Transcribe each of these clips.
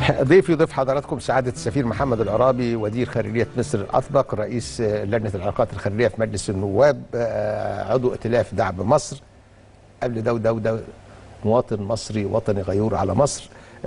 ضيفي ضيف حضراتكم سعادة السفير محمد العرابي ودير خارجية مصر الأسبق رئيس لجنة العلاقات الخارجية في مجلس النواب آه، عضو ائتلاف دعم مصر قبل ده وده وده مواطن مصري وطني غيور على مصر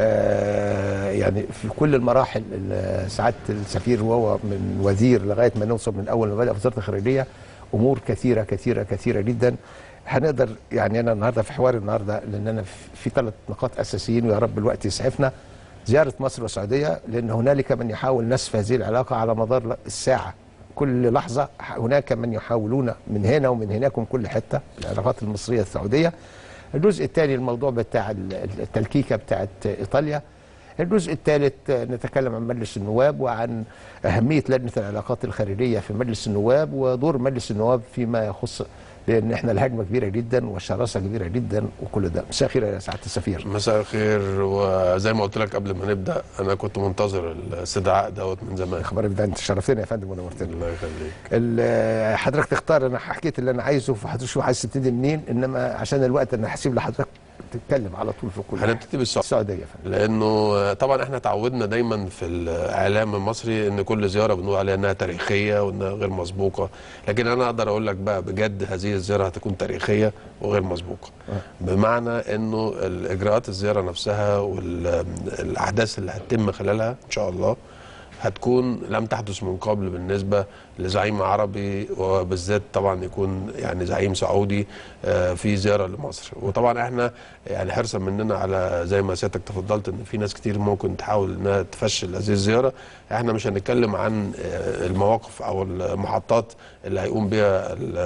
آه، يعني في كل المراحل ال- سعادة السفير وهو من وزير لغاية ما نوصل من أول ما بدأ في وزارة الخارجية أمور كثيرة كثيرة كثيرة جدا هنقدر يعني أنا النهاردة في حوار النهاردة لأن أنا في- في ثلاث نقاط أساسيين ويا رب الوقت يسعفنا زيارة مصر والسعودية لأن هنالك من يحاول نسف هذه العلاقة على مدار الساعة كل لحظة هناك من يحاولون من هنا ومن هناك ومن كل حتة العلاقات المصرية السعودية الجزء الثاني الموضوع بتاع التلكيكة بتاعت إيطاليا الجزء الثالث نتكلم عن مجلس النواب وعن أهمية لجنة العلاقات الخارجية في مجلس النواب ودور مجلس النواب فيما يخص لأن احنا الهجمة كبيرة جدا والشراسة كبيرة جدا وكل ده مساء الخير يا سعادة السفير مساء الخير وزي ما قلت لك قبل ما نبدا انا كنت منتظر الاستدعاء دوت من زمان اخبارك ده انت شرفتني يا فندم ونورتني الله يخليك ال- حضرتك تختار انا حكيت اللي انا عايزه فحضرتك شوف عايز تبتدي منين انما عشان الوقت انا هسيب لحضرتك تتكلم على طول في كل هنبتدي بالسعوديه السعوديه يا فندم لانه طبعا احنا تعودنا دايما في الاعلام المصري ان كل زياره بنقول عليها انها تاريخيه وانها غير مسبوقه لكن انا اقدر اقول لك بقى بجد هذه الزياره هتكون تاريخيه وغير مسبوقه بمعنى انه الاجراءات الزياره نفسها والاحداث اللي هتتم خلالها ان شاء الله هتكون لم تحدث من قبل بالنسبه لزعيم عربي وبالذات طبعا يكون يعني زعيم سعودي آه، في زياره لمصر وطبعا احنا يعني حرصا مننا على زي ما سيادتك تفضلت ان في ناس كتير ممكن تحاول انها تفشل هذه الزياره احنا مش هنتكلم عن آه، المواقف او المحطات اللي هيقوم بها ال-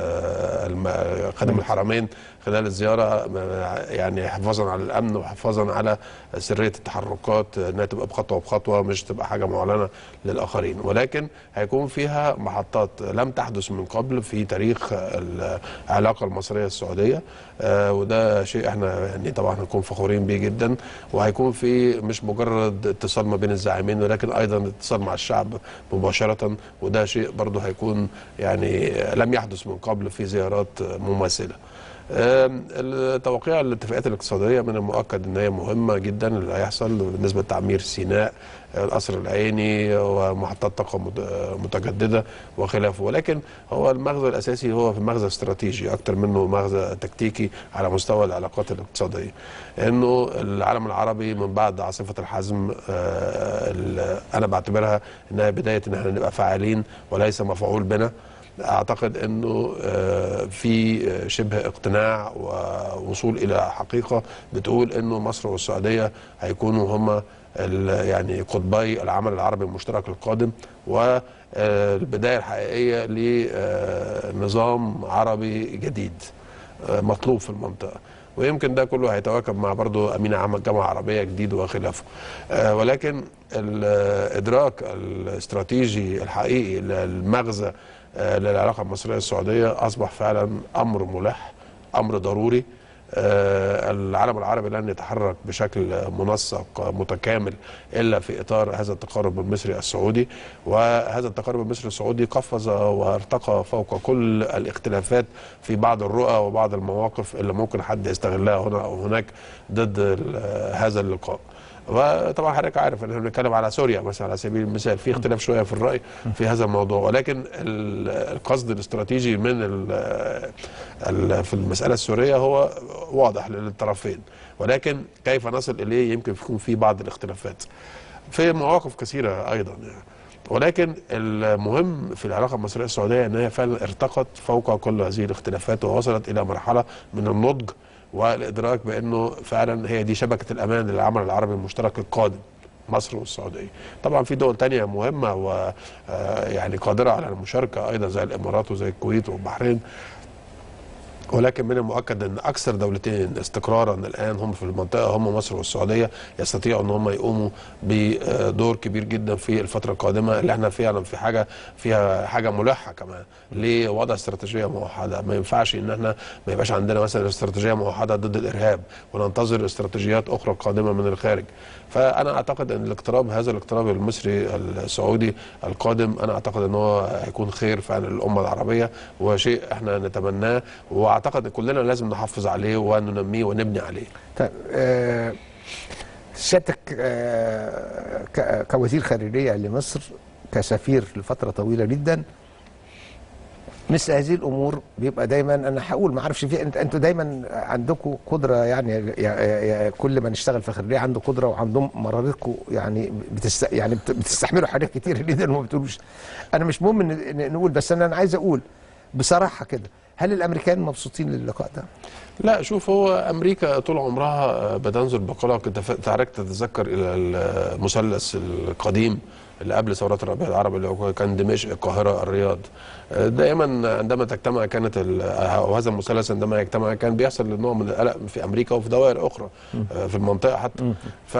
الم- خادم الحرمين خلال الزياره آه، يعني حفاظا على الامن وحفاظا على سريه التحركات آه، انها تبقى بخطوه بخطوه مش تبقى حاجه معلنه للاخرين ولكن هيكون فيها محطات لم تحدث من قبل في تاريخ العلاقه المصريه السعوديه آه، وده شيء احنا يعني طبعا هنكون فخورين بيه جدا وهيكون في مش مجرد اتصال ما بين الزعيمين ولكن ايضا اتصال مع الشعب مباشره وده شيء برضه هيكون يعني لم يحدث من قبل في زيارات مماثله. آم، التوقيع الاتفاقيات الاقتصاديه من المؤكد ان هي مهمه جدا اللي هيحصل بالنسبه لتعمير سيناء القصر العيني ومحطات طاقه مت- متجدده وخلافه ولكن هو المغزى الاساسي هو في مغزى استراتيجي اكتر منه مغزى تكتيكي على مستوى العلاقات الاقتصاديه انه العالم العربي من بعد عاصفه الحزم آه، ال- انا بعتبرها انها بدايه ان احنا نبقى فاعلين وليس مفعول بنا اعتقد انه آه، في آه، شبه اقتناع ووصول الى حقيقه بتقول انه مصر والسعوديه هيكونوا هما ال- يعني قطبي العمل العربي المشترك القادم والبدايه الحقيقيه لنظام عربي جديد آه، مطلوب في المنطقه ويمكن ده كله هيتواكب مع برضو امين عام الجامعه العربيه جديد وخلافه آه، ولكن الادراك الاستراتيجي الحقيقي للمغزى آه، للعلاقه المصريه السعوديه اصبح فعلا امر ملح امر ضروري آه، العالم العربي لن يتحرك بشكل منسق متكامل الا في اطار هذا التقارب المصري السعودي وهذا التقارب المصري السعودي قفز وارتقى فوق كل الاختلافات في بعض الرؤى وبعض المواقف اللي ممكن حد يستغلها هنا او هناك ضد ال- هذا اللقاء وطبعا حضرتك عارف ان احنا بنتكلم على سوريا مثلا على سبيل المثال في اختلاف شويه في الراي في هذا الموضوع ولكن ال- القصد الاستراتيجي من ال- ال- في المساله السوريه هو واضح للطرفين ولكن كيف نصل اليه يمكن يكون في بعض الاختلافات في مواقف كثيره ايضا يعني ولكن المهم في العلاقه المصريه السعوديه ان هي فعلا ارتقت فوق كل هذه الاختلافات ووصلت الى مرحله من النضج والادراك بانه فعلا هي دي شبكه الامان للعمل العربي المشترك القادم مصر والسعوديه. طبعا في دول تانية مهمه ويعني قادره على المشاركه ايضا زي الامارات وزي الكويت والبحرين ولكن من المؤكد ان اكثر دولتين استقرارا الان هم في المنطقه هم مصر والسعوديه يستطيعوا ان هم يقوموا بدور كبير جدا في الفتره القادمه اللي احنا فعلا في حاجه فيها حاجه ملحه كمان لوضع استراتيجيه موحده ما ينفعش ان احنا ما يبقاش عندنا مثلا استراتيجيه موحده ضد الارهاب وننتظر استراتيجيات اخرى قادمه من الخارج فانا اعتقد ان الاقتراب هذا الاقتراب المصري السعودي القادم انا اعتقد ان هو هيكون خير فعلا للامه العربيه وشيء احنا نتمناه واعتقد ان كلنا لازم نحافظ عليه وننميه ونبني عليه طيب آه سيادتك آه، ك- كوزير خارجيه لمصر كسفير لفتره طويله جدا مثل هذه الامور بيبقى دايما انا هقول ما اعرفش في انت انتوا دايما عندكم قدره يعني يا يا كل من اشتغل في خارجيه عنده قدره وعندهم مرارتكم يعني بتست يعني بت- بتستحملوا حاجات كتير جدا وما بتقولوش انا مش مهم ان إن نقول بس انا أنا عايز اقول بصراحه كده هل الامريكان مبسوطين للقاء ده؟ لا شوف هو امريكا طول عمرها آه، بتنظر بقلق انت ف- تعرف تتذكر الى المثلث القديم اللي قبل ثورات الربيع العربي اللي هو كان دمشق القاهره الرياض آه، دائما عندما تجتمع كانت ال- او هذا المثلث عندما يجتمع كان بيحصل نوع من القلق في امريكا وفي دوائر اخرى آه، في المنطقه حتى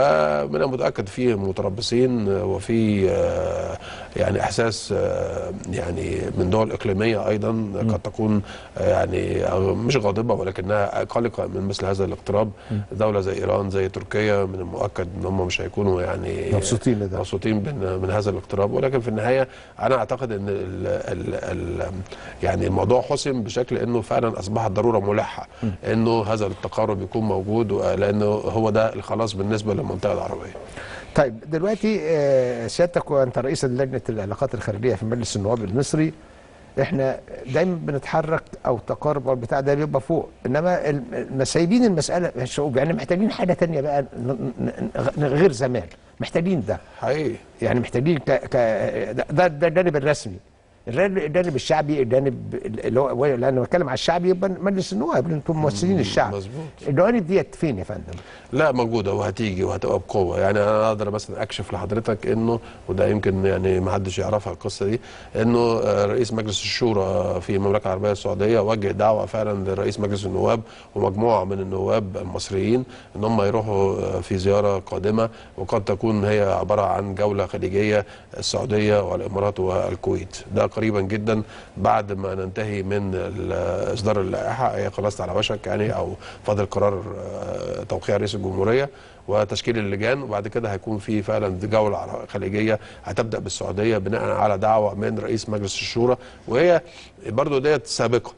فمن المتاكد فيه متربصين آه، وفي آه، يعني احساس آه، يعني من دول اقليميه ايضا قد تكون آه، يعني أو مش غاضبه ولكنها قلقه من مثل هذا الاقتراب دوله زي ايران زي تركيا من المؤكد ان هم مش هيكونوا يعني مبسوطين لده. مبسوطين من, من هذا الاقتراب ولكن في النهايه انا اعتقد ان ال ال ال يعني الموضوع حسم بشكل انه فعلا اصبحت ضروره ملحه انه هذا التقارب يكون موجود و- لانه هو ده الخلاص بالنسبه للمنطقه العربيه طيب دلوقتي آه، سيادتك وانت رئيس لجنه العلاقات الخارجيه في مجلس النواب المصري احنا دايما بنتحرك او تقارب او البتاع ده بيبقى فوق انما الم- الم- سايبين المساله الشعوب يعني محتاجين حاجه تانية بقى ن- ن- ن- غير زمان محتاجين ده حقيقي يعني محتاجين ك... ك... ده ده ده الجانب الرسمي الجانب الجانب الشعبي الجانب اللي هو لان بتكلم على الشعبي يبقى مجلس النواب لان انتم ممثلين الشعب مظبوط. الجوانب ديت فين يا فندم؟ لا موجوده وهتيجي وهتبقى بقوه يعني انا اقدر مثلا اكشف لحضرتك انه وده يمكن يعني ما حدش يعرفها القصه دي انه آه، رئيس مجلس الشورى في المملكه العربيه السعوديه وجه دعوه فعلا لرئيس مجلس النواب ومجموعه من النواب المصريين ان هم يروحوا آه، في زياره قادمه وقد تكون هي عباره عن جوله خليجيه السعوديه والامارات والكويت ده قريبا جدا بعد ما ننتهي من ال- اصدار اللائحه هي خلاص على وشك يعني او فاضل قرار آه، توقيع رئيس الجمهوريه وتشكيل اللجان وبعد كده هيكون في فعلا دي جوله عر- خليجيه هتبدا بالسعوديه بناء على دعوه من رئيس مجلس الشورى وهي برضو ديت سابقه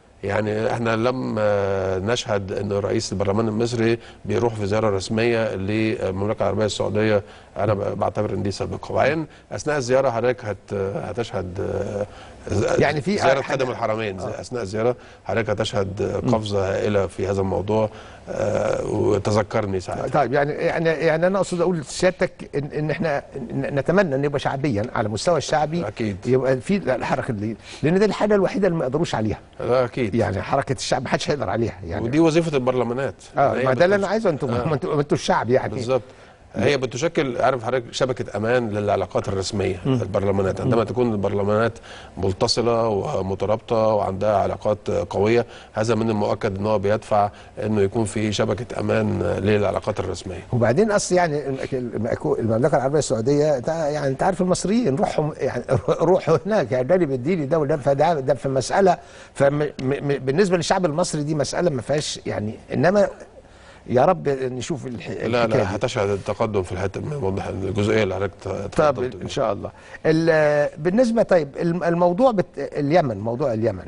يعني احنا لم آه، نشهد ان رئيس البرلمان المصري بيروح في زياره رسميه للمملكه العربيه السعوديه انا ب- بعتبر ان دي سابقه وبعدين اثناء الزياره حضرتك هت هتشهد آه، ز- يعني في زياره حاجة- خادم الحرمين اثناء الزياره حضرتك هتشهد قفزه هائله في هذا الموضوع آه، وتذكرني ساعتها طيب يعني يعني يعني انا اقصد اقول لسيادتك ان, ان احنا ن- نتمنى ان يبقى شعبيا على المستوى الشعبي أكيد. يبقى في الحركه دي لان دي الحاجه الوحيده اللي ما يقدروش عليها لا اكيد يعني حركه الشعب ما حدش هيقدر عليها يعني ودي وظيفه البرلمانات اه هي ما ده اللي بتش- انا عايزه انتوا آه. ما انتوا ما انتوا الشعب يعني بالظبط هي بتشكل عارف حضرتك شبكه امان للعلاقات الرسميه البرلمانات عندما تكون البرلمانات متصله ومترابطه وعندها علاقات قويه هذا من المؤكد ان هو بيدفع انه يكون في شبكه امان للعلاقات الرسميه وبعدين اصل يعني الم- المملكه العربيه السعوديه ده يعني انت عارف المصريين روحهم يعني روحوا هناك يعني الجانب الديني ده وده فده ده في مساله فبالنسبه للشعب المصري دي مساله ما فيهاش يعني انما يا رب نشوف الح... لا الحكاية لا دي. هتشهد التقدم في الحته من واضح الجزئيه اللي حضرتك طب تفضلت ان بيها. شاء الله ال- بالنسبه طيب الم- الموضوع بت... اليمن موضوع اليمن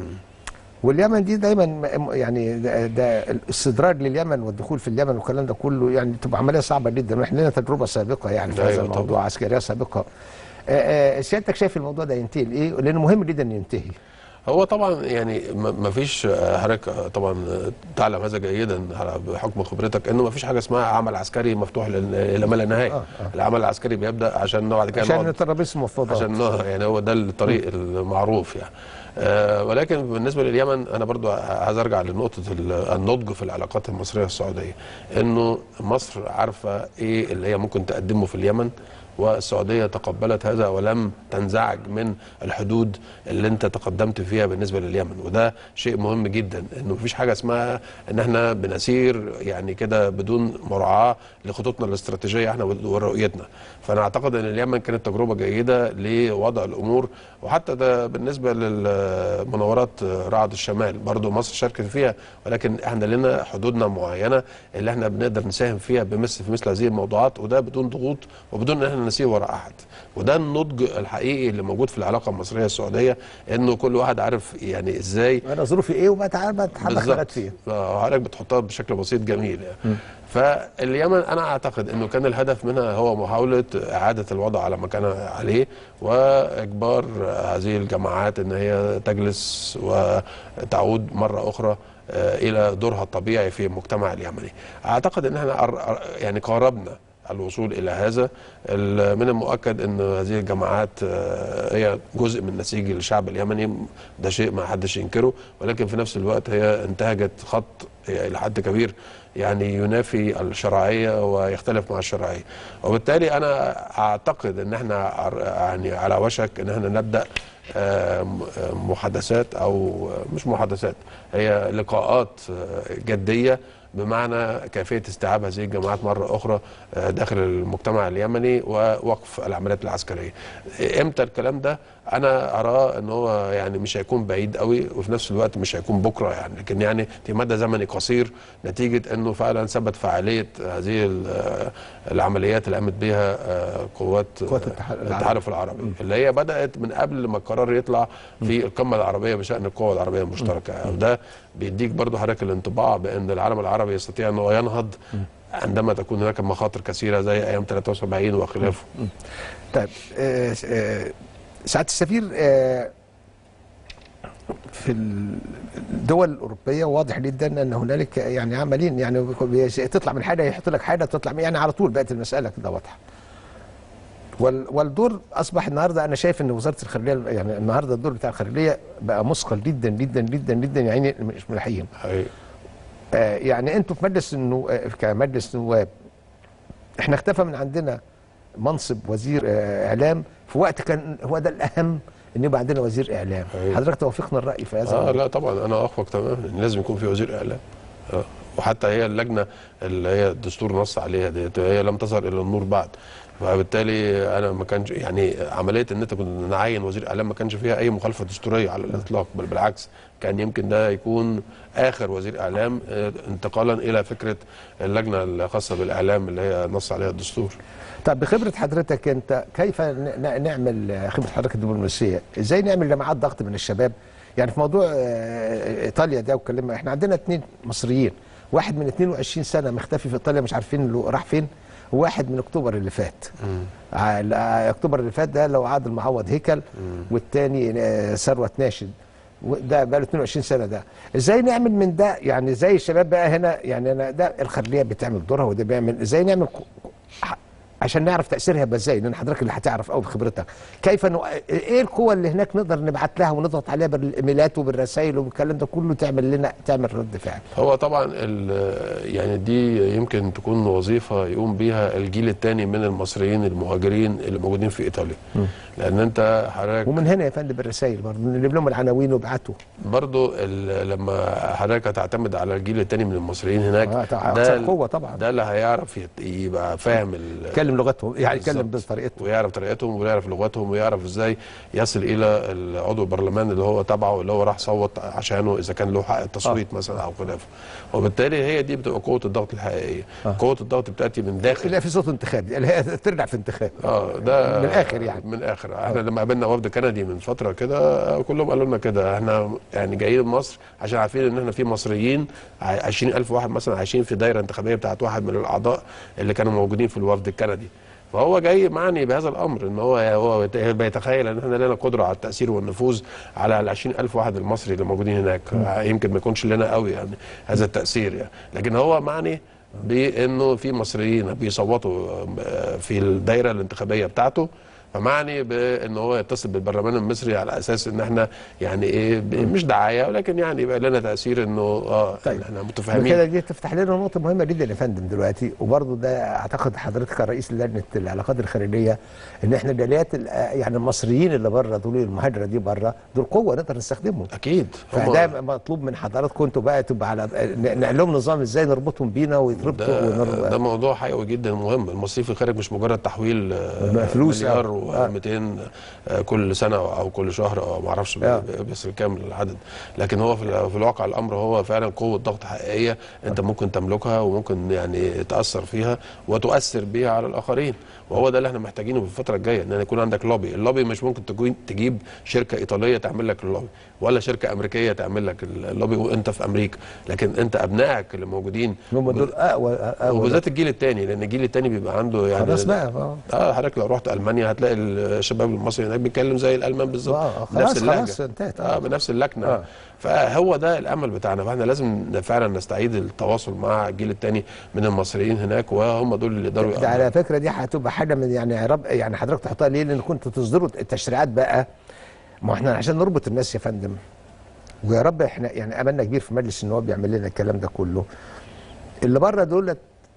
واليمن دي دايما م- يعني ده, ده الاستدراج لليمن والدخول في اليمن والكلام ده كله يعني تبقى عمليه صعبه جدا واحنا لنا تجربه سابقه يعني في أيوة هذا الموضوع طبعا. عسكريه سابقه آه، آه، سيادتك شايف الموضوع ده ينتهي لايه؟ لانه مهم جدا انه ينتهي هو طبعا يعني ما فيش حضرتك طبعا تعلم هذا جيدا على بحكم خبرتك انه ما فيش حاجه اسمها عمل عسكري مفتوح لل- الى ما لا نهايه آه، آه. العمل العسكري بيبدا عشان بعد كده عشان نقعد- ترابيزه المفاوضات عشان نهر يعني هو ده الطريق المعروف يعني آه ولكن بالنسبه لليمن انا برضو عايز ارجع لنقطه ال- النضج في العلاقات المصريه السعوديه انه مصر عارفه ايه اللي هي ممكن تقدمه في اليمن والسعوديه تقبلت هذا ولم تنزعج من الحدود اللي انت تقدمت فيها بالنسبه لليمن وده شيء مهم جدا انه مفيش حاجه اسمها ان احنا بنسير يعني كده بدون مراعاه لخطوطنا الاستراتيجيه احنا ورؤيتنا فانا اعتقد ان اليمن كانت تجربه جيده لوضع الامور وحتى ده بالنسبه للمناورات رعد الشمال برضو مصر شاركت فيها ولكن احنا لنا حدودنا معينه اللي احنا بنقدر نساهم فيها بمثل في مثل هذه الموضوعات وده بدون ضغوط وبدون ان احنا نسير وراء احد وده النضج الحقيقي اللي موجود في العلاقه المصريه السعوديه انه كل واحد عارف يعني ازاي انا ظروفي ايه وما تعالى تحرك بالظبط لغايه فين آه، حضرتك بتحطها بشكل بسيط جميل يعني فاليمن انا اعتقد انه كان الهدف منها هو محاوله اعاده الوضع على ما كان عليه واجبار هذه الجماعات ان هي تجلس وتعود مره اخرى آه، الى دورها الطبيعي في المجتمع اليمني. اعتقد ان احنا قر- قر- يعني قاربنا الوصول الى هذا ال- من المؤكد ان هذه الجماعات آه، هي جزء من نسيج الشعب اليمني ده شيء ما حدش ينكره ولكن في نفس الوقت هي انتهجت خط هي الى حد كبير يعني ينافي الشرعيه ويختلف مع الشرعيه وبالتالي انا اعتقد ان احنا عر- يعني على وشك ان احنا نبدا آه، م- آه، محادثات او آه، مش محادثات هي لقاءات آه، جديه بمعنى كيفيه استيعاب هذه الجماعات مره اخرى آه، داخل المجتمع اليمني ووقف العمليات العسكريه. امتى الكلام ده؟ انا اراه ان هو يعني مش هيكون بعيد قوي وفي نفس الوقت مش هيكون بكره يعني لكن يعني في مدى زمني قصير نتيجه انه فعلا ثبت فعاليه هذه ال- آه، العمليات اللي قامت بها آه، قوات قوات آه، الاتحاد العربي. التحالف العربي اللي هي بدات من قبل ما القرار يطلع في القمه العربيه بشان القوى العربيه المشتركه وده بيديك برضو حضرتك الانطباع بان العالم العربي يستطيع ان هو ينهض عندما تكون هناك مخاطر كثيره زي ايام 73 وخلافه طيب آه، آه، سعاده السفير آه، في الدول الاوروبيه واضح جدا ان هنالك يعني عمالين يعني بيس- تطلع من حاجه يحط لك حاجه تطلع من- يعني على طول بقت المساله كده واضحه وال- والدور اصبح النهارده انا شايف ان وزاره الخارجيه يعني النهارده الدور بتاع الخارجيه بقى مثقل جدا جدا جدا جدا يعني مش ملحقين حقيقي. آه، يعني انتوا في مجلس النو... آه، كمجلس نواب احنا اختفى من عندنا منصب وزير آه، اعلام في وقت كان هو ده الاهم ان يبقى عندنا وزير اعلام أيوة. حضرتك توافقنا الراي في هذا اه الأمر. لا طبعا انا اخفق تماما إن لازم يكون في وزير اعلام آه. وحتى هي اللجنه اللي هي الدستور نص عليها ديت هي لم تظهر الى النور بعد فبالتالي انا ما كانش يعني عمليه ان انت كنت نعين وزير اعلام ما كانش فيها اي مخالفه دستوريه على الاطلاق بل بالعكس كان يمكن ده يكون اخر وزير اعلام آه، انتقالا الى فكره اللجنه الخاصه بالاعلام اللي هي نص عليها الدستور طب بخبره حضرتك انت كيف ن- ن- نعمل آه، خبره حضرتك الدبلوماسيه ازاي نعمل جماعات ضغط من الشباب يعني في موضوع آه، ايطاليا ده وكلمنا احنا عندنا اثنين مصريين واحد من 22 سنه مختفي في ايطاليا مش عارفين له راح فين وواحد من اكتوبر اللي فات ع- آه، اكتوبر اللي فات ده لو عادل معوض هيكل والتاني آه، ثروت ناشد ده بقى له 22 سنه ده ازاي نعمل من ده يعني زي الشباب بقى هنا يعني انا ده الخارجيه بتعمل دورها وده بيعمل ازاي نعمل ك- ح- عشان نعرف تاثيرها يبقى ازاي لان حضرتك اللي هتعرف قوي بخبرتك كيف نو... ايه القوه اللي هناك نقدر نبعت لها ونضغط عليها بالايميلات وبالرسائل وبالكلام ده كله تعمل لنا تعمل رد فعل هو طبعا ال- يعني دي يمكن تكون وظيفه يقوم بيها الجيل الثاني من المصريين المهاجرين اللي موجودين في ايطاليا لان انت حضرتك ومن هنا يا فندم بالرسائل برضه نجيب لهم العناوين وابعتوا برضو ال- لما حضرتك هتعتمد على الجيل الثاني من المصريين هناك آه، طبعاً، ده أكثر ال- قوة طبعاً. ده اللي هيعرف يت- يبقى فاهم ال- يتكلم لغتهم يعني يتكلم بالظبط. بطريقتهم ويعرف طريقتهم ويعرف لغتهم ويعرف ازاي يصل الى عضو البرلمان اللي هو تبعه اللي هو راح صوت عشانه اذا كان له حق التصويت آه. مثلا او خلافه وبالتالي هي دي بتبقى قوه الضغط الحقيقيه آه. قوه الضغط بتاتي من داخل لا في صوت انتخابي اللي هي ترجع في انتخاب اه ده من الآخر يعني. من الاخر احنا لما قابلنا وفد كندي من فتره كده آه، كلهم قالوا لنا كده احنا يعني جايين مصر عشان عارفين ان احنا في مصريين ع- 20000 واحد مثلا عايشين في دايره انتخابيه بتاعت واحد من الاعضاء اللي كانوا موجودين في الوفد الكندي فهو جاي معني بهذا الامر ان هو هو بيت- بيتخيل ان احنا لنا قدره على التاثير والنفوذ على ال 20000 واحد المصري اللي موجودين هناك يمكن ما يكونش لنا قوي يعني هذا التاثير يعني لكن هو معني بانه في مصريين بيصوتوا آه، في الدايره الانتخابيه بتاعته فمعني بان هو يتصل بالبرلمان المصري على اساس ان احنا يعني ايه ب- مش دعايه ولكن يعني يبقى لنا تاثير انه اه طيب. احنا كده متفاهمين دي تفتح لنا نقطة مهمة جدا يا فندم دلوقتي وبرضه ده اعتقد حضرتك كرئيس لجنة العلاقات الخارجية ان احنا جاليات ال- يعني المصريين اللي بره دول المهاجرة دي بره دول قوة نقدر نستخدمهم اكيد هم- فده مطلوب من حضراتكم انتوا بقى تبقى على ن- نعمل لهم نظام ازاي نربطهم بينا ويتربطوا ده, ونر... ده موضوع حيوي جدا مهم المصريين في الخارج مش مجرد تحويل آه، فلوس مليار و200 كل سنه او كل شهر او ما اعرفش آه. بي- بيصل كام العدد لكن هو في ال- في الواقع الامر هو فعلا قوه ضغط حقيقيه انت ممكن تملكها وممكن يعني تاثر فيها وتؤثر بيها على الاخرين وهو ده اللي احنا محتاجينه في الفتره الجايه ان يكون عندك لوبي اللوبي مش ممكن تكون تجيب شركه ايطاليه تعمل لك اللوبي ولا شركه امريكيه تعمل لك اللوبي وانت في امريكا لكن انت ابنائك اللي موجودين هم دول اقوى اقوى وبالذات الجيل الثاني لان الجيل الثاني بيبقى عنده يعني خلاص بقى اه اه حضرتك لو رحت المانيا هتلاقي الشباب المصري هناك بيتكلم زي الالمان بالظبط آه، نفس خلاص اللهجه خلاص انتهت اه بنفس اللكنه آه. آه. فهو ده الامل بتاعنا فاحنا لازم فعلا نستعيد التواصل مع الجيل الثاني من المصريين هناك وهم دول اللي يقدروا ده يقدروا. على فكره دي هتبقى حاجه من يعني يا رب يعني حضرتك تحطها ليه؟ لان كنت تصدروا التشريعات بقى ما احنا عشان نربط الناس يا فندم ويا رب احنا يعني املنا كبير في مجلس النواب بيعمل لنا الكلام ده كله اللي بره دول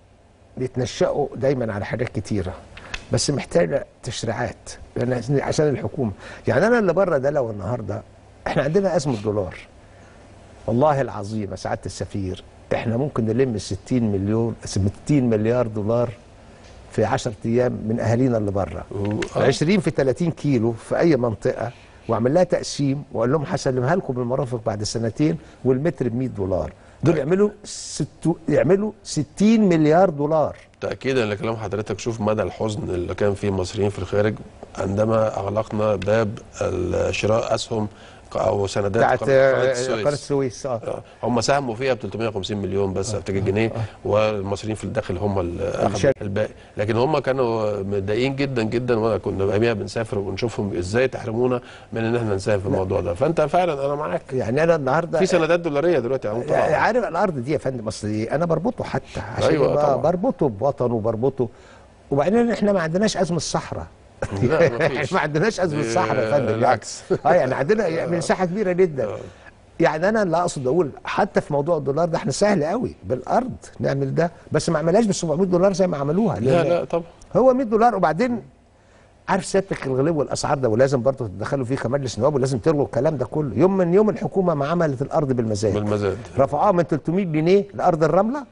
بيتنشأوا دايما على حاجات كتيره بس محتاجه تشريعات لان عشان الحكومه يعني انا اللي بره ده لو النهارده احنا عندنا ازمه دولار والله العظيم يا سعاده السفير احنا ممكن نلم 60 مليون 60 مليار دولار في 10 ايام من اهالينا اللي بره و- 20 في 30 كيلو في اي منطقه واعمل لها تقسيم واقول لهم هسلمها لكم بالمرافق بعد سنتين والمتر ب 100 دولار دول يعملوا ستو يعملوا 60 مليار دولار تاكيدا لكلام حضرتك شوف مدى الحزن اللي كان فيه المصريين في الخارج عندما اغلقنا باب شراء اسهم او سندات بتاعت قناة آه، السويس. قناه السويس اه آه، هم ساهموا فيها ب 350 مليون بس افتكر جنيه والمصريين في الداخل هم اللي اخذوا الشركة. الباقي لكن هم كانوا متضايقين جدا جدا وانا كنا اياميها بنسافر ونشوفهم ازاي تحرمونا من ان احنا نسافر في الموضوع ده فانت فعلا انا معاك يعني انا النهارده في سندات دولاريه دلوقتي يا عم طبعا عارف الارض دي يا فندم اصل إيه؟ انا بربطه حتى عشان أيوة يبقى طبعا. بربطه بوطن وبربطه وبعدين احنا ما عندناش ازمه صحراء لا، مفيش. ما عندناش ازمه إيه، صحراء يا فندم يعني. العكس. اه يعني عندنا يعني مساحه كبيره جدا آه. يعني انا اللي اقصد اقول حتى في موضوع الدولار ده احنا سهل قوي بالارض نعمل ده بس ما عملهاش ب 700 دولار زي ما عملوها لا لأن لا طبعا هو 100 دولار وبعدين عارف سيادتك الغلو والاسعار ده ولازم برضه تتدخلوا فيه كمجلس نواب ولازم تلغوا الكلام ده كله يوم من يوم الحكومه ما عملت الارض بالمزاج بالمزاد رفعوها من 300 جنيه لارض الرمله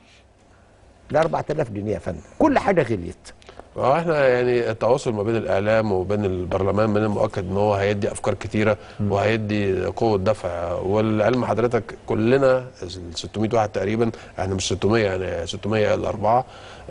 ل 4000 جنيه يا فندم كل حاجه غليت اه احنا يعني التواصل ما بين الاعلام وبين البرلمان من المؤكد ان هو هيدي افكار كتيره وهيدي قوه دفع والعلم حضرتك كلنا ال 600 واحد تقريبا احنا مش 600 يعني 600 الا اربعه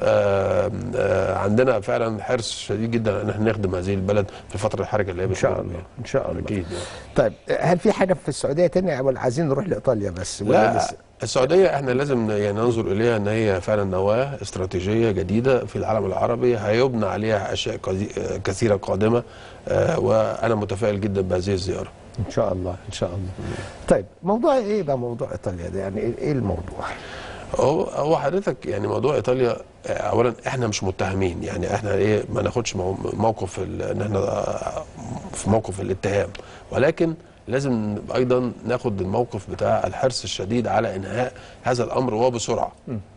آه آه عندنا فعلا حرص شديد جدا ان احنا نخدم هذه البلد في الفتره الحرجه اللي هي ان شاء بتمر الله بيها. ان شاء الله اكيد يعني. طيب هل في حاجه في السعوديه تانية ولا عايزين نروح لايطاليا بس ولا لا لسه؟ السعوديه احنا لازم يعني ننظر اليها ان هي فعلا نواه استراتيجيه جديده في العالم العربي هيبنى عليها اشياء قدي- آه، كثيره قادمه آه، وانا متفائل جدا بهذه الزياره ان شاء الله ان شاء الله طيب موضوع ايه بقى موضوع ايطاليا ده يعني ايه إيه الموضوع هو هو حضرتك يعني موضوع ايطاليا آه، اولا احنا مش متهمين يعني احنا ايه ما ناخدش مو- موقف ال- ان احنا آه، في موقف الاتهام ولكن لازم ايضا ناخد الموقف بتاع الحرص الشديد على انهاء هذا الامر وبسرعه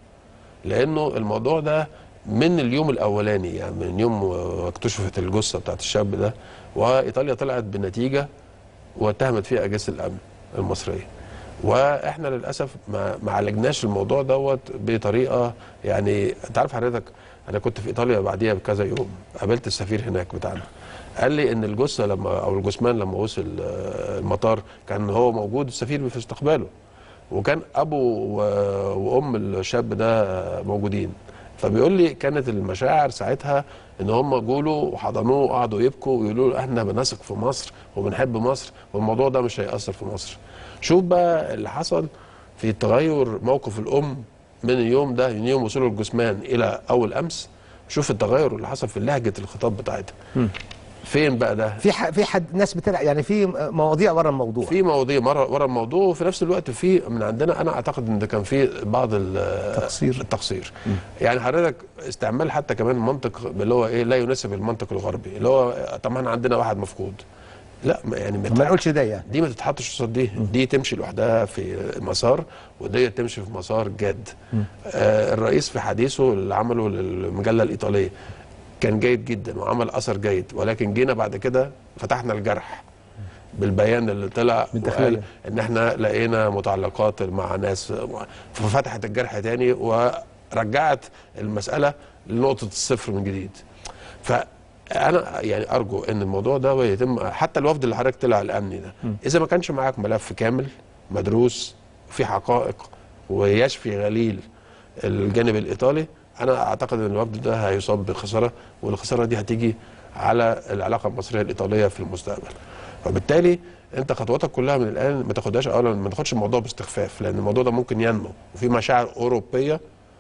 لانه الموضوع ده من اليوم الاولاني يعني من يوم اكتشفت الجثه بتاعت الشاب ده وايطاليا طلعت بنتيجه واتهمت فيها اجهزه الامن المصريه واحنا للاسف ما ما عالجناش الموضوع دوت بطريقه يعني انت عارف حضرتك انا كنت في ايطاليا بعديها بكذا يوم قابلت السفير هناك بتاعنا قال لي ان الجثه لما او الجثمان لما وصل آه، المطار كان هو موجود السفير في استقباله وكان ابو و- وام الشاب ده موجودين فبيقول لي كانت المشاعر ساعتها ان هم جولوا وحضنوه وقعدوا يبكوا ويقولوا له احنا بنثق في مصر وبنحب مصر والموضوع ده مش هيأثر في مصر. شوف بقى اللي حصل في تغير موقف الام من اليوم ده من يوم وصول الجثمان الى اول امس شوف التغير اللي حصل في لهجه الخطاب بتاعتها. فين بقى ده؟ في ح... في حد ناس بتلعب يعني في مواضيع ورا الموضوع في مواضيع مره ورا الموضوع وفي نفس الوقت في من عندنا انا اعتقد ان كان في بعض ال- تقصير. التقصير يعني حضرتك استعمال حتى كمان منطق اللي هو ايه لا يناسب المنطق الغربي اللي هو طب ما احنا عندنا واحد مفقود لا ما- يعني ما ما نقولش ده يعني دي ما تتحطش قصاد دي دي تمشي لوحدها في مسار ودي تمشي في مسار جاد آه الرئيس في حديثه اللي عمله للمجله الايطاليه كان جيد جدا وعمل اثر جيد ولكن جينا بعد كده فتحنا الجرح بالبيان اللي طلع بالداخلية. وقال ان احنا لقينا متعلقات مع ناس ففتحت الجرح تاني ورجعت المساله لنقطه الصفر من جديد انا يعني ارجو ان الموضوع ده يتم حتى الوفد اللي حضرتك طلع الامني ده اذا ما كانش معاك ملف كامل مدروس في حقائق ويشفي غليل الجانب الايطالي انا اعتقد ان الوفد ده هيصاب بخساره والخساره دي هتيجي على العلاقه المصريه الايطاليه في المستقبل فبالتالي انت خطواتك كلها من الان ما تاخدهاش اولا ما تاخدش الموضوع باستخفاف لان الموضوع ده ممكن ينمو وفي مشاعر اوروبيه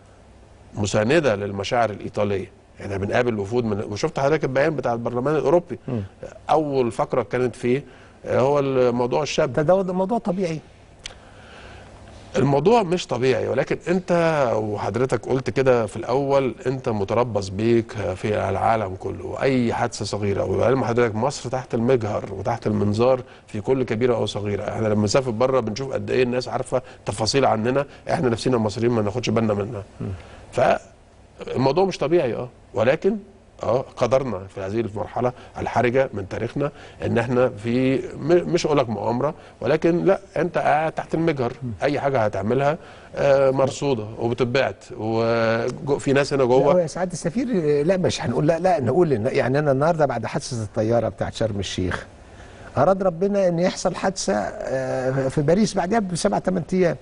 مسانده للمشاعر الايطاليه يعني بنقابل وفود من وشفت حضرتك البيان بتاع البرلمان الاوروبي اول فقره كانت فيه آه، هو الموضوع الشاب ده ده ده موضوع طبيعي الموضوع مش طبيعي ولكن انت وحضرتك قلت كده في الاول انت متربص بيك في العالم كله واي حادثه صغيره وعلم حضرتك مصر تحت المجهر وتحت المنظار في كل كبيره او صغيره احنا لما نسافر بره بنشوف قد ايه الناس عارفه تفاصيل عننا احنا نفسنا المصريين ما ناخدش بالنا منها فالموضوع مش طبيعي اه ولكن اه قدرنا في هذه المرحله الحرجه من تاريخنا ان احنا في م- مش اقول لك مؤامره ولكن لا انت قاعد تحت المجهر اي حاجه هتعملها آه مرصوده وبتتبعت وفي ناس هنا لا جوه يا سعاده السفير لا مش هنقول لا لا نقول إن يعني انا النهارده بعد حادثه الطياره بتاعت شرم الشيخ اراد ربنا ان يحصل حادثه آه، في باريس بعدها بسبع ثمان ايام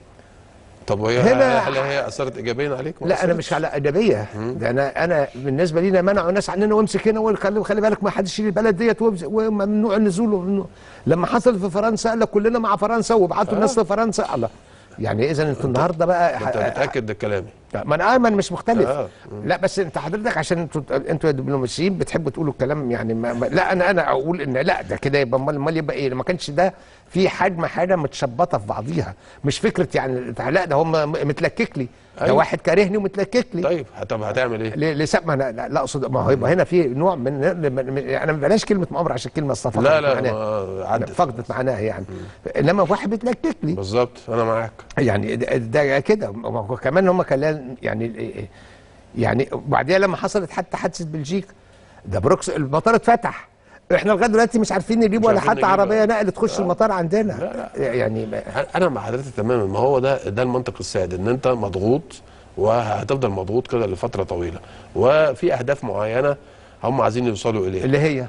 طب وهي هنا- هل هي اثرت ايجابيا عليك؟ ما لا انا أثرتش؟ مش على ادبيه ده انا انا بالنسبه لينا منعوا ناس عننا وامسك هنا وخلي خلي بالك ما حدش يشيل البلد ديت وامس- وممنوع النزول وممنوع لما حصل في فرنسا قال لك كلنا مع فرنسا وبعتوا الناس لفرنسا الله يعني اذا انتوا النهارده بقى انت متاكد ده كلامي ما انا انا مش مختلف آه. لا بس انت حضرتك عشان انتوا انتوا يا دبلوماسيين بتحبوا تقولوا الكلام يعني ما ما لا انا انا اقول ان لا ده كده يبقى امال امال يبقى ايه ما كانش ده في حجم حاجه متشبطه في بعضيها مش فكره يعني لا ده هم متلكك لي ده أيوة. واحد كارهني ومتلكك لي طيب طب هتعمل ايه؟ ل- لسبب ما انا لا, لا اقصد ما هو يبقى هنا في نوع من من- انا ما بلاش كلمه مؤامره عشان كلمه اصطفى لا لا معناها ما عدت فقدت معناها يعني انما واحد بيتلكك لي بالظبط انا معاك يعني ده- ده كده ما هو كمان هم كلام يعني يعني وبعديها لما حصلت حتى حادثه بلجيكا ده بروكس المطار اتفتح احنا لغايه دلوقتي مش عارفين نجيب مش ولا عارفين حتى نجيب. عربيه نقل تخش المطار عندنا لا، يعني ما- انا مع حضرتك تماما ما هو ده ده المنطق السائد ان انت مضغوط وهتفضل مضغوط كده لفتره طويله وفي اهداف معينه هم عايزين يوصلوا اليها اللي هي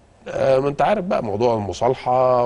آه، ما انت عارف بقى موضوع المصالحه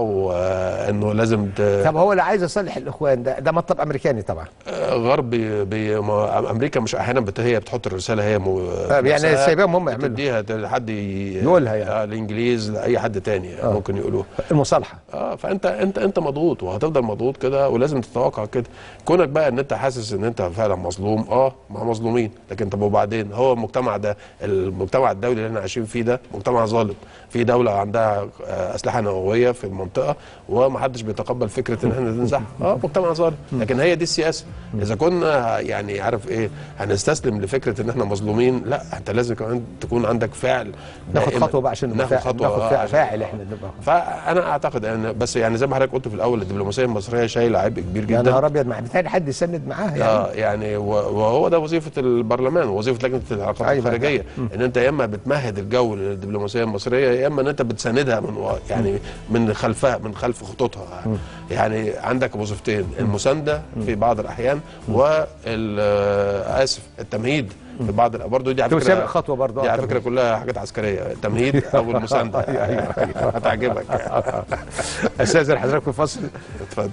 وانه لازم ت- طب هو اللي عايز يصلح الاخوان ده ده مطلب امريكاني طبعا آه، غرب بي بي ما امريكا مش احيانا بت هي بتحط الرساله هي مو طب يعني نفسها سايباهم هم يعملوا. تديها لحد ي- يقولها يعني. آه، الانجليز لاي حد تاني آه. ممكن يقولوها المصالحه اه فانت انت انت مضغوط وهتفضل مضغوط كده ولازم تتوقع كده كونك بقى ان انت حاسس ان انت فعلا مظلوم اه مع مظلومين لكن طب وبعدين هو المجتمع ده المجتمع الدولي اللي احنا عايشين فيه ده مجتمع ظالم في دوله عندها آه، اسلحه نوويه في المنطقه ومحدش بيتقبل فكره ان احنا ننزعها اه مجتمع ظالم لكن هي دي السياسه اذا كنا يعني عارف ايه هنستسلم لفكره ان احنا مظلومين لا انت لازم كمان تكون عندك فعل ناخد دائما. خطوه بقى عشان نبقى ناخد فاعل- خطوه ناخد آه، فاعل, عشان- فاعل احنا نبقى فانا اعتقد ان بس يعني زي ما حضرتك قلت في الاول الدبلوماسيه المصريه شايله عبء كبير يا جدا نهار ابيض ما بيتهيألي حد يسند معاها يعني اه يعني و- وهو ده وظيفه البرلمان ووظيفه لجنه العلاقات أيوة. الخارجيه ان انت يا اما بتمهد الجو للدبلوماسيه المصريه يا اما ان انت بتساندها من ورا- يعني من خلفها من خلف خطوطها يعني عندك وظيفتين المسانده في بعض الاحيان وال آه، اسف التمهيد في بعض الأ- برضه دي على تسابق فكره خطوه برضه دي على فكره كلها حاجات عسكريه التمهيد او المسانده هتعجبك استاذن حضرتك في فصل اتفضل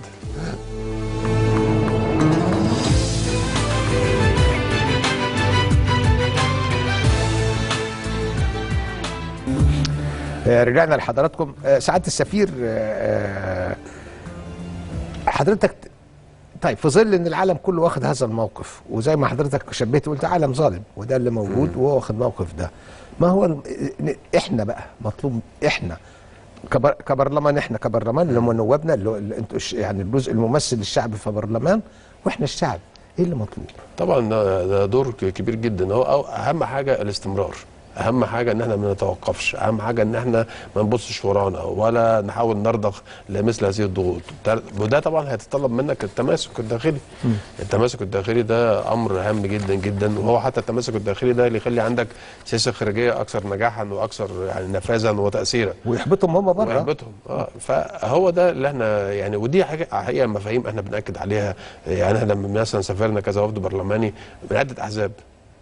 آه، رجعنا لحضراتكم آه، سعاده السفير آه، آه، حضرتك طيب في ظل ان العالم كله واخد هذا الموقف وزي ما حضرتك شبيت قلت عالم ظالم وده اللي موجود وهو واخد موقف ده ما هو الم- احنا بقى مطلوب احنا كبر كبرلمان احنا كبرلمان اللي هم نوابنا اللي هو اللي انتوا الش- يعني الجزء الممثل للشعب في برلمان واحنا الشعب ايه اللي مطلوب؟ طبعا ده ده دور ك- كبير جدا هو أو- اهم حاجه الاستمرار اهم حاجه ان احنا ما نتوقفش اهم حاجه ان احنا ما نبصش ورانا ولا نحاول نرضخ لمثل هذه الضغوط ده- وده طبعا هيتطلب منك التماسك الداخلي التماسك الداخلي ده امر هام جدا جدا وهو حتى التماسك الداخلي ده اللي يخلي عندك سياسه خارجيه اكثر نجاحا واكثر يعني نفاذا وتاثيرا ويحبطهم هم بره ويحبطهم اه فهو ده اللي احنا يعني ودي حاجه حقيقه مفاهيم احنا بناكد عليها يعني احنا لما مثلا سافرنا كذا وفد برلماني من عده احزاب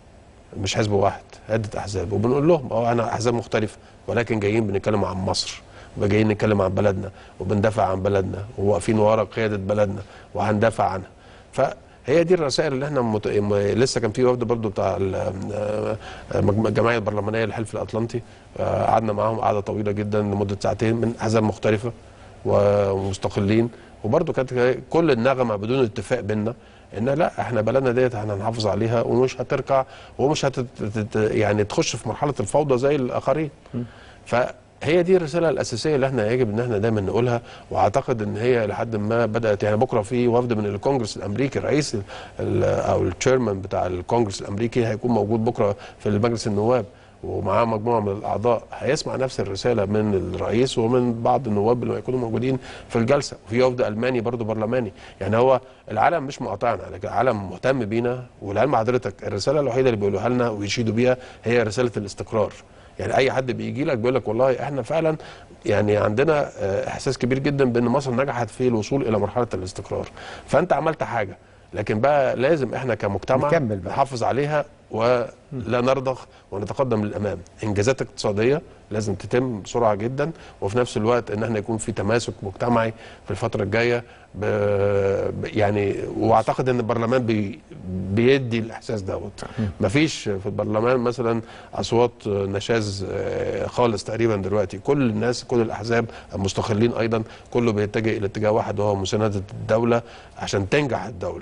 مش حزب واحد عده احزاب وبنقول لهم اه احنا احزاب مختلفه ولكن جايين بنتكلم عن مصر جايين نتكلم عن بلدنا وبندافع عن بلدنا وواقفين ورا قياده بلدنا وهندافع عنها فهي دي الرسائل اللي احنا مت... م- لسه كان في وفد برضو بتاع ال- آه، آه، مجمع- الجمعيه البرلمانيه للحلف الاطلنطي آه، قعدنا معاهم قعده طويله جدا لمده ساعتين من احزاب مختلفه ومستقلين وبرضو كانت كل النغمه بدون اتفاق بينا ان لا احنا بلدنا ديت احنا هنحافظ عليها ومش هتركع ومش هت تت- يعني تخش في مرحله الفوضى زي الاخرين فهي دي الرساله الاساسيه اللي احنا يجب ان احنا دايما نقولها واعتقد ان هي لحد ما بدات يعني بكره في وفد من الكونجرس الامريكي الرئيس ال- ال- او التشيرمان بتاع الكونجرس الامريكي هيكون موجود بكره في مجلس النواب ومعاه مجموعه من الاعضاء هيسمع نفس الرساله من الرئيس ومن بعض النواب اللي هيكونوا موجودين في الجلسه وفي وفد الماني برضو برلماني يعني هو العالم مش مقاطعنا لكن العالم مهتم بينا ولعلم حضرتك الرساله الوحيده اللي بيقولوها لنا ويشيدوا بيها هي رساله الاستقرار يعني اي حد بيجي لك بيقول لك والله احنا فعلا يعني عندنا آه، احساس كبير جدا بان مصر نجحت في الوصول الى مرحله الاستقرار فانت عملت حاجه لكن بقى لازم احنا كمجتمع نكمل بقى. نحافظ عليها ولا نرضخ ونتقدم للامام انجازات اقتصاديه لازم تتم بسرعه جدا وفي نفس الوقت ان احنا يكون في تماسك مجتمعي في الفتره الجايه ب... ب- يعني واعتقد ان البرلمان بي... بيدي الاحساس دوت مفيش في البرلمان مثلا اصوات نشاز آه، خالص تقريبا دلوقتي كل الناس كل الاحزاب المستقلين ايضا كله بيتجه الى اتجاه واحد وهو مسانده الدوله عشان تنجح الدوله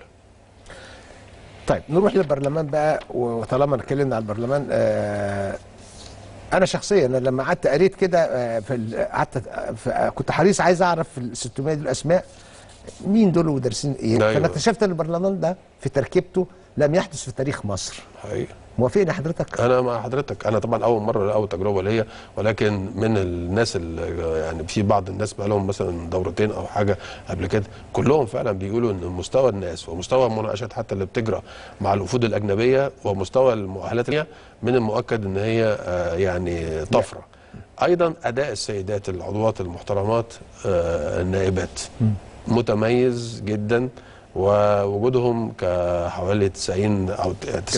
طيب نروح للبرلمان بقى وطالما اتكلمنا عن البرلمان آه انا شخصيا أنا لما قعدت قريت كده آه، في ال- قعدت في- كنت حريص عايز اعرف في ال 600 دول الاسماء مين دول ودارسين ايه أيوة. فانا اكتشفت ان البرلمان ده في تركيبته لم يحدث في تاريخ مصر حقيقي موافقني حضرتك انا مع حضرتك انا طبعا اول مره اول تجربه ليا ولكن من الناس اللي يعني في بعض الناس بقى لهم مثلا دورتين او حاجه قبل كده كلهم فعلا بيقولوا ان مستوى الناس ومستوى المناقشات حتى اللي بتجرى مع الوفود الاجنبيه ومستوى المؤهلات العلمية من المؤكد ان هي آه، يعني طفره ايضا اداء السيدات العضوات المحترمات آه، النائبات متميز جدا ووجودهم كحوالي 90 او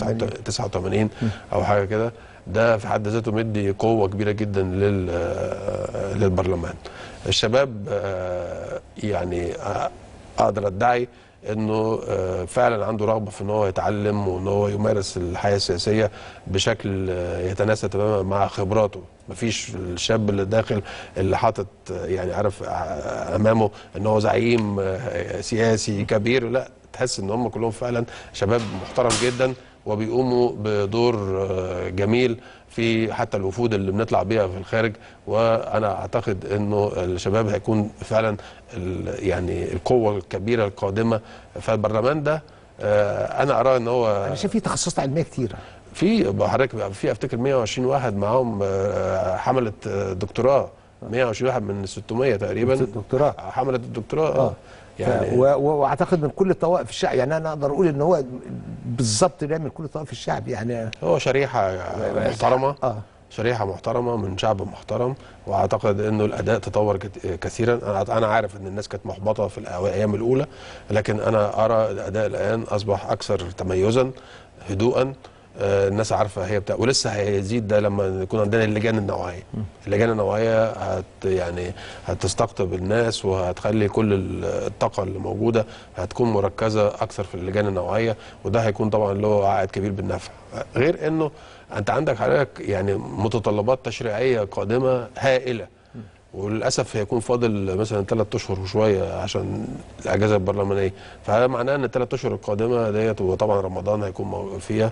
89 او حاجه كده ده في حد ذاته مدي قوه كبيره جدا لل آه، للبرلمان الشباب آه، يعني آه، اقدر ادعي انه آه، فعلا عنده رغبه في ان هو يتعلم وان هو يمارس الحياه السياسيه بشكل آه، يتناسب تماما مع خبراته مفيش الشاب اللي داخل اللي حاطط آه، يعني عارف آه، امامه ان هو زعيم آه، سياسي كبير لا تحس ان هم كلهم فعلا شباب محترم جدا وبيقوموا بدور آه، جميل في حتى الوفود اللي بنطلع بيها في الخارج وانا اعتقد انه الشباب هيكون فعلا ال- يعني القوه الكبيره القادمه فالبرلمان ده آه، انا ارى ان هو انا شايف فيه تخصصات علميه كتيره في حضرتك بقى في افتكر 120 واحد معاهم آه، حمله آه، دكتوراه 120 واحد من 600 تقريبا دكتوراه. حمله الدكتوراه اه اه يعني يعني و... و... واعتقد من كل طوائف الشعب يعني انا اقدر اقول ان هو بالظبط بيعمل كل طوائف الشعب يعني هو شريحه محترمه اه شريحه محترمه من شعب محترم واعتقد انه الاداء تطور كت- كثيرا انا انا عارف ان الناس كانت محبطه في الايام الاولى لكن انا ارى الاداء الان اصبح اكثر تميزا هدوءا آه، الناس عارفه هي بتاع ولسه هيزيد ده لما يكون عندنا اللجان النوعيه اللجان النوعيه هت يعني هتستقطب الناس وهتخلي كل ال- الطاقه اللي موجوده هتكون مركزه اكثر في اللجان النوعيه وده هيكون طبعا له عائد كبير بالنفع غير انه انت عندك حضرتك يعني متطلبات تشريعيه قادمه هائله وللاسف هيكون فاضل مثلا ثلاث اشهر وشويه عشان الاجازه البرلمانيه فهذا معناه ان الثلاث اشهر القادمه ديت وطبعا رمضان هيكون مو- فيها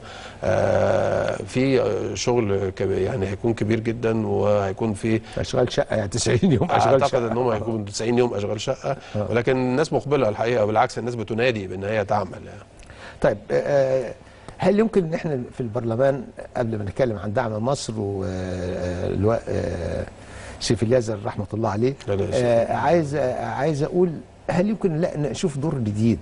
آه في شغل كبير يعني هيكون كبير جدا وهيكون في اشغال شقه يعني 90 يوم اشغال اعتقد شقه ان هم هيكون 90 يوم اشغال شقه ولكن الناس مقبله الحقيقه بالعكس الناس بتنادي بان هي تعمل يعني طيب آه، هل يمكن ان احنا في البرلمان قبل ما نتكلم عن دعم مصر واللواء سيف اليزر رحمه الله عليه لا لا، آه، عايز آه، عايز اقول هل يمكن لا نشوف دور جديد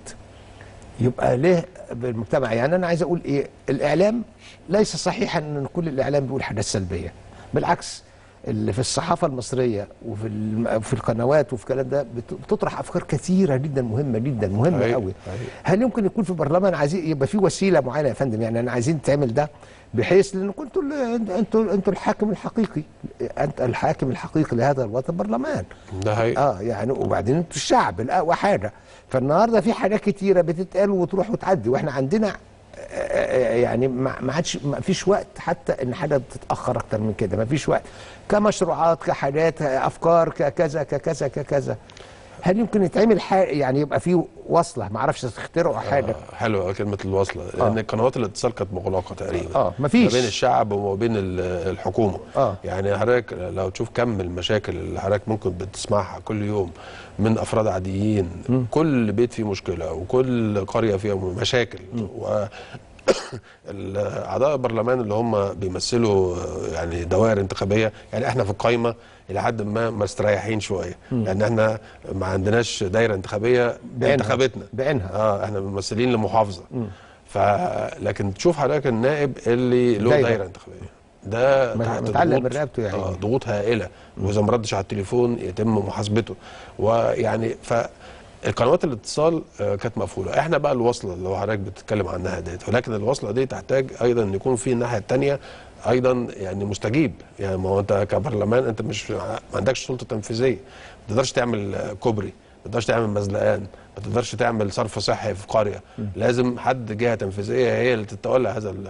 يبقى له بالمجتمع يعني انا عايز اقول ايه الاعلام ليس صحيحا ان كل الاعلام بيقول حاجات سلبيه بالعكس اللي في الصحافه المصريه وفي الم- في القنوات وفي الكلام ده بت- بتطرح افكار كثيره جدا مهمه جدا مهمه حقيقي، قوي حقيقي. هل يمكن يكون في برلمان عايزين يبقى في وسيله معينه يا فندم يعني انا عايزين تعمل ده بحيث لان كنتوا ال- انتوا انتوا الحاكم الحقيقي انت الحاكم الحقيقي لهذا الوطن البرلمان ده حقيقي اه يعني وبعدين انتوا الشعب الاقوى حاجه فالنهارده في حاجات كتيره بتتقال وتروح وتعدي واحنا عندنا آه، آه، يعني ما ما عادش ما فيش وقت حتى ان حاجه تتاخر اكتر من كده ما فيش وقت كمشروعات كحاجات افكار ككذا ككذا ككذا هل يمكن يتعمل حاجه يعني يبقى في وصله ما اعرفش تخترعوا حاجه آه، حلوه كلمه الوصله لان قنوات الاتصال كانت مغلقه تقريبا اه مفيش. ما بين الشعب وما بين ال- الحكومه آه. يعني حضرتك لو تشوف كم المشاكل اللي حضرتك ممكن بتسمعها كل يوم من افراد عاديين كل بيت فيه مشكله وكل قريه فيها مشاكل و ال- اعضاء البرلمان اللي هم بيمثلوا آه، يعني دوائر انتخابيه يعني احنا في القايمه الى حد ما مستريحين شويه لان احنا ما عندناش دايره انتخابيه بعينها. انتخابتنا بعينها. اه احنا ممثلين لمحافظه ف لكن تشوف حضرتك النائب اللي له دايرة. دايره, انتخابيه ده مت- تحت متعلق ضغوط- من رقبته يا عيني. آه ضغوط هائله واذا ما ردش على التليفون يتم محاسبته ويعني ف القنوات الاتصال آه، كانت مقفوله احنا بقى الوصله اللي هو حضرتك بتتكلم عنها ديت ولكن الوصله دي تحتاج ايضا ان يكون في الناحيه الثانيه ايضا يعني مستجيب يعني ما هو انت كبرلمان انت مش ما عندكش سلطه تنفيذيه ما تقدرش تعمل آه، كوبري ما تقدرش تعمل مزلقان ما تقدرش تعمل صرف صحي في قريه لازم حد جهه تنفيذيه هي اللي تتولى هذا ال...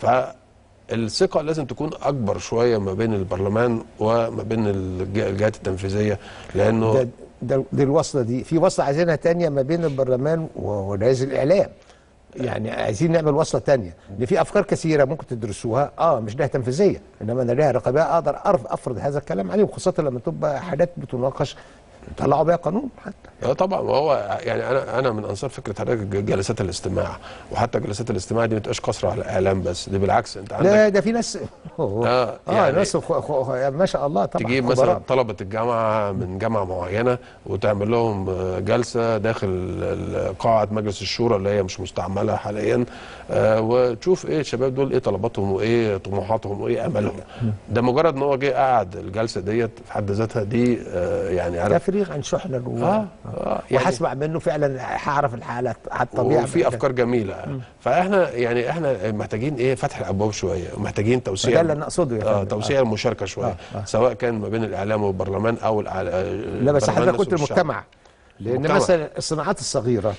فالثقه لازم تكون اكبر شويه ما بين البرلمان وما بين الج- الجهات التنفيذيه لانه ده ده دي الوصله دي في وصله عايزينها تانية ما بين البرلمان و- ورئيس الاعلام يعني عايزين نعمل وصله تانية ان في افكار كثيره ممكن تدرسوها اه مش لها تنفيذيه انما انا لها رقابيه اقدر أرف- افرض هذا الكلام عليهم خاصه لما تبقى حاجات بتناقش طلعوا بيها قانون حتى اه طبعا وهو يعني انا انا من انصار فكره حضرتك جلسات الاستماع وحتى جلسات الاستماع دي ما تبقاش قصر على الاعلام بس دي بالعكس انت عندك لا ده في ناس اه, آه، آه يعني ناس خ... خ... ما شاء الله طبعا تجيب خبراء. مثلا طلبه الجامعه من جامعه معينه وتعمل لهم آه، جلسه داخل ال- قاعه مجلس الشورى اللي هي مش مستعمله حاليا آه، وتشوف ايه الشباب دول ايه طلباتهم وايه طموحاتهم وايه املهم ده مجرد ان هو جه قعد الجلسه ديت في حد ذاتها دي آه، يعني عارف تفريغ عن شحنه و... اه اه يعني وهسمع منه فعلا هعرف الحاله على الطبيعه وفي بتاعتها. افكار جميله فاحنا يعني احنا محتاجين ايه فتح الابواب شويه ومحتاجين توسيع ده اللي أنا أقصده يا اه فندم. توسيع المشاركه شويه آه، آه. سواء كان ما بين الاعلام والبرلمان او الع- لا بس البرلمان حضرتك نفسه قلت والشعب. المجتمع لان المجتمع. مثلا الصناعات الصغيره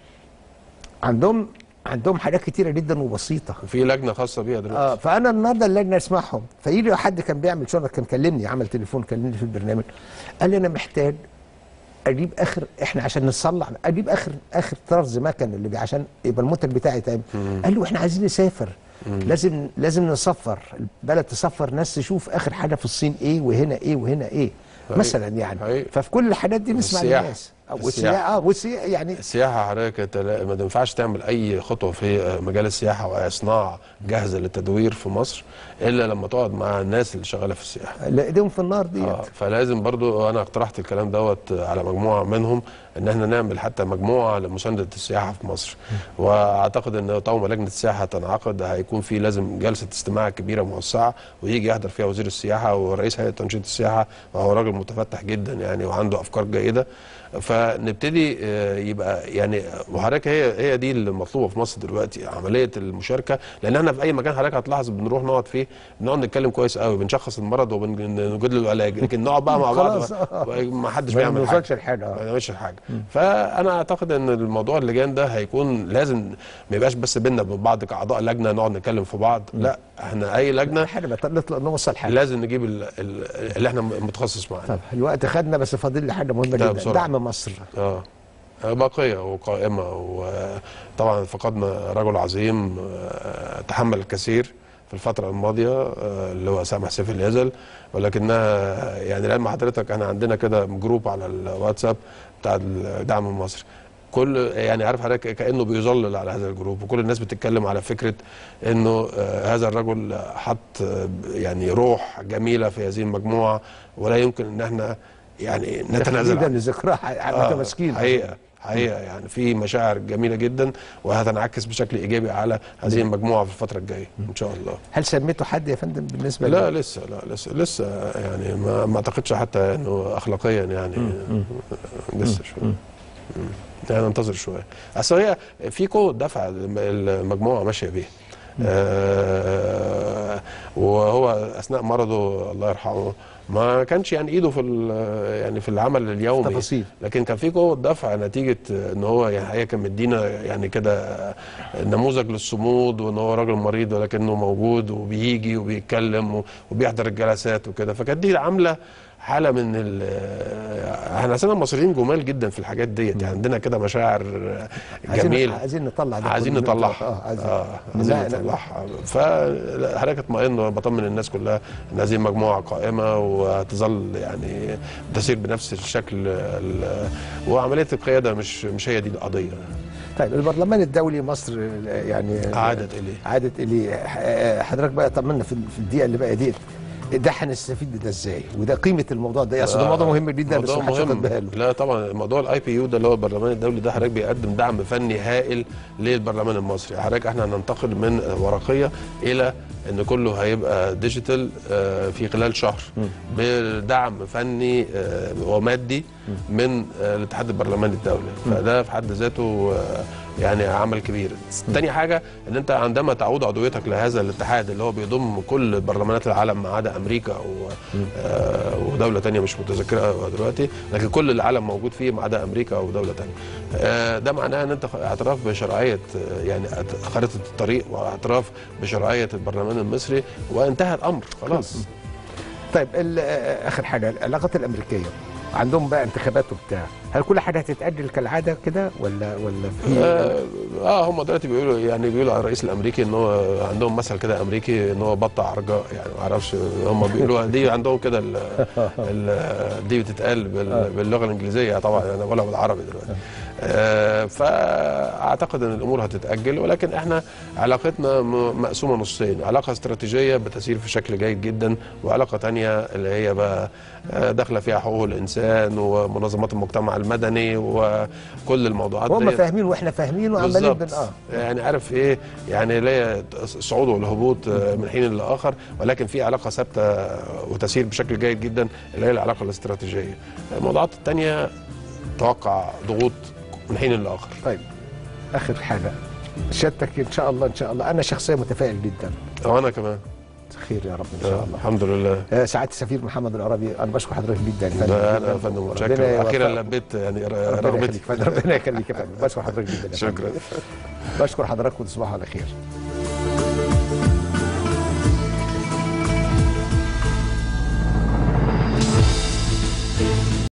عندهم عندهم حاجات كتيره جدا وبسيطه في لجنه خاصه بيها دلوقتي اه فانا النهارده اللجنه اسمعهم فيجي حد كان بيعمل شغل كان كلمني عمل تليفون كلمني في البرنامج قال لي انا محتاج اجيب اخر احنا عشان نصلح اجيب اخر اخر طرز مكن اللي بي عشان يبقى المنتج بتاعي تمام قال لي واحنا عايزين نسافر لازم لازم نسفر البلد تسفر ناس تشوف اخر حاجه في الصين ايه وهنا ايه وهنا ايه حقيقي. مثلا يعني حقيقي. ففي كل الحاجات دي نسمع والسياحة. للناس آه، السياحة. والسياحه اه والسياحه يعني السياحه حضرتك انت لا- ما ينفعش تعمل اي خطوه في مجال السياحه واصناع جاهزه للتدوير في مصر الا لما تقعد مع الناس اللي شغاله في السياحه لا ايديهم في النار ديت اه فلازم برضو انا اقترحت الكلام دوت على مجموعه منهم ان احنا نعمل حتى مجموعه لمسانده السياحه في مصر واعتقد ان طالما لجنه السياحه تنعقد هيكون في لازم جلسه استماع كبيره موسعه ويجي يحضر فيها وزير السياحه ورئيس هيئه تنشيط السياحه وهو راجل متفتح جدا يعني وعنده افكار جيده فنبتدي آه، يبقى يعني وحضرتك هي هي دي المطلوبه في مصر دلوقتي عمليه المشاركه لان احنا في اي مكان حضرتك هتلاحظ بنروح نقعد فيه بنقعد نتكلم كويس قوي بنشخص المرض وبنوجد له العلاج لكن نقعد بقى مع بعض خلاص، آه. ما- ما حدش ما بيعمل حاجه بنوصلش لحاجه ما آه. نعملش حاجه فانا اعتقد ان الموضوع اللجان ده هيكون لازم ما يبقاش بس بينا وبين بعض كاعضاء لجنه نقعد نتكلم في بعض لا احنا اي لجنه حاجه بقى نطلع نوصل حاجه لازم نجيب ال- ال- اللي احنا متخصص معاه طب الوقت خدنا بس فاضل لي حاجه مهمه ده جدا بسرعة. دعم مصر اه باقية وقائمة وطبعا فقدنا رجل عظيم آه، تحمل الكثير في الفترة الماضية آه، اللي هو سامح سيف اليزل ولكنها يعني لما حضرتك احنا عندنا كده جروب على الواتساب بتاع الدعم المصري كل يعني عارف حضرتك كانه بيظلل على هذا الجروب وكل الناس بتتكلم على فكره انه آه، هذا الرجل حط آه، يعني روح جميله في هذه المجموعه ولا يمكن ان احنا يعني نتنازل تحديدا عنها. لذكرها آه، متماسكين حقيقه حقيقه يعني في مشاعر جميله جدا وهتنعكس بشكل ايجابي على هذه المجموعه في الفتره الجايه ان شاء الله هل سميتوا حد يا فندم بالنسبه لا ل- لسه لا لسه لسه يعني ما, ما اعتقدش حتى انه اخلاقيا يعني لسه شويه مم. يعني ننتظر شويه اصل هي في قوه دفع الم- المجموعه ماشيه بيها آه وهو اثناء مرضه الله يرحمه ما كانش يعني ايده في ال- يعني في العمل اليومي تفاصيل. لكن كان في قوه دفع نتيجه ان هو يعني هي كان مدينا يعني كده نموذج للصمود وان هو راجل مريض ولكنه موجود وبيجي وبيتكلم وبيحضر الجلسات وكده فكانت دي عامله حاله من ال احنا اصلا المصريين جمال جدا في الحاجات ديت يعني عندنا كده مشاعر عايزين جميله عايزين نطلع ده عايزين كله. نطلعها اه عايزين اه عايزين لا، لا، نطلعها فحضرتك اطمئن وبطمن الناس كلها ان هذه المجموعه قائمه وهتظل يعني تسير بنفس الشكل ال- وعمليه القياده مش مش هي دي القضيه طيب البرلمان الدولي مصر يعني عادت اليه عادت اليه ح- حضرتك بقى طمنا في في الدقيقه اللي بقى ديت ده هنستفيد ده ازاي وده قيمه الموضوع ده اصل ده موضوع مهم جدا بس موضوع ما حدش مهم. واخد باله لا طبعا موضوع الاي بي يو ده اللي هو البرلمان الدولي ده حضرتك بيقدم دعم فني هائل للبرلمان المصري حضرتك احنا هننتقل من ورقيه الى ان كله هيبقى ديجيتال آه، في خلال شهر بدعم فني آه، ومادي من آه، الاتحاد البرلماني الدولي فده في حد ذاته آه، يعني عمل كبير تاني حاجه ان انت عندما تعود عضويتك لهذا الاتحاد اللي هو بيضم كل برلمانات العالم ما عدا امريكا او آه، ودوله تانية مش متذكرها دلوقتي لكن كل العالم موجود فيه ما عدا امريكا او دوله تانية آه، ده معناه ان انت اعتراف بشرعيه آه، يعني خريطه الطريق واعتراف بشرعيه البرلمان المصري وانتهى الامر خلاص طيب ال- آه، اخر حاجه العلاقات الامريكيه عندهم بقى انتخابات وبتاع هل كل حاجه هتتاجل كالعاده كده ولا ولا في اه آه، هم دلوقتي بيقولوا يعني بيقولوا على الرئيس الامريكي ان هو عندهم مثل كده امريكي ان هو بطع رجاء يعني ما اعرفش هم بيقولوا دي عندهم كده ال- ال- دي بتتقال بال- باللغه الانجليزيه طبعا انا بقولها بالعربي دلوقتي آه، فاعتقد ان الامور هتتاجل ولكن احنا علاقتنا م- مقسومه نصين علاقه استراتيجيه بتسير في شكل جيد جدا وعلاقه تانية اللي هي بقى آه، داخله فيها حقوق الانسان ومنظمات المجتمع المدني وكل الموضوعات هم ديت. فاهمين واحنا فاهمين وعمالين بن بالظبط اه يعني عارف ايه يعني لا الصعود والهبوط آه، من حين لاخر ولكن في علاقه ثابته وتسير بشكل جيد جدا اللي هي العلاقه الاستراتيجيه الموضوعات الثانيه توقع ضغوط من حين لاخر طيب اخر حاجه سيادتك ان شاء الله ان شاء الله انا شخصيا متفائل جدا وانا كمان خير يا رب ان شاء آه، الله الحمد لله آه، سعاده السفير محمد العربي انا بشكر حضرتك جدا يا ده انا جداً. يا فندم ربنا متشكر اخيرا يوفقك. لبيت يعني ربنا رغبتي يخليك فندم. ربنا يخليك يا فندم بشكر حضرتك جدا يا فندم. شكرا بشكر حضرتك وتصبحوا على خير